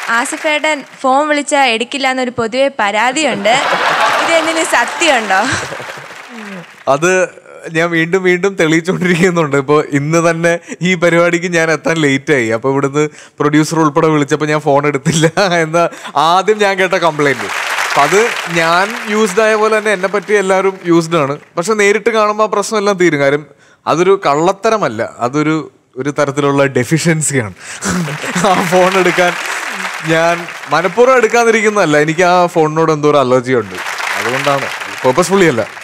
ആസിഫേട്ടൻ phone വിളിച്ചാൽ എടുക്കില്ല എന്നൊരു പൊതുവെ പരാതിയുണ്ട് ഇത് എന്തിന് സത്യമുണ്ടോ അത് ഞാൻ വീണ്ടും വീണ്ടും തെളിയിച്ചുകൊണ്ടിരിക്കുന്നുണ്ട് ഇപ്പോൾ ഇന്ന് തന്നെ ഈ പരിപാടിക്ക് ഞാൻ എത്താൻ ലേറ്റ് ആയി അപ്പോൾ ഇവിടുന്ന് പ്രൊഡ്യൂസർ ഉൾപ്പെടെ വിളിച്ചപ്പോൾ ഞാൻ ഫോൺ എടുത്തില്ല എന്ന ആദ്യം ഞാൻ കേട്ട കംപ്ലൈന്റ് അപ്പം അത് ഞാൻ യൂസ്ഡ് ആയ പോലെ തന്നെ എന്നെ പറ്റി എല്ലാവരും യൂസ്ഡ് ആണ് പക്ഷെ നേരിട്ട് കാണുമ്പോൾ ആ പ്രശ്നമെല്ലാം തീരും കാര്യം അതൊരു കള്ളത്തരമല്ല അതൊരു ഒരു തരത്തിലുള്ള ഡെഫിഷ്യൻസിയാണ് ആ ഫോൺ എടുക്കാൻ ഞാൻ മനഃപൂർവ്വം എടുക്കാതിരിക്കുന്നതല്ല എനിക്ക് ആ ഫോണിനോട് എന്തോ ഒരു അലർജി ഉണ്ട് അതുകൊണ്ടാണ് പേർപ്പസ്ഫുള്ളി അല്ല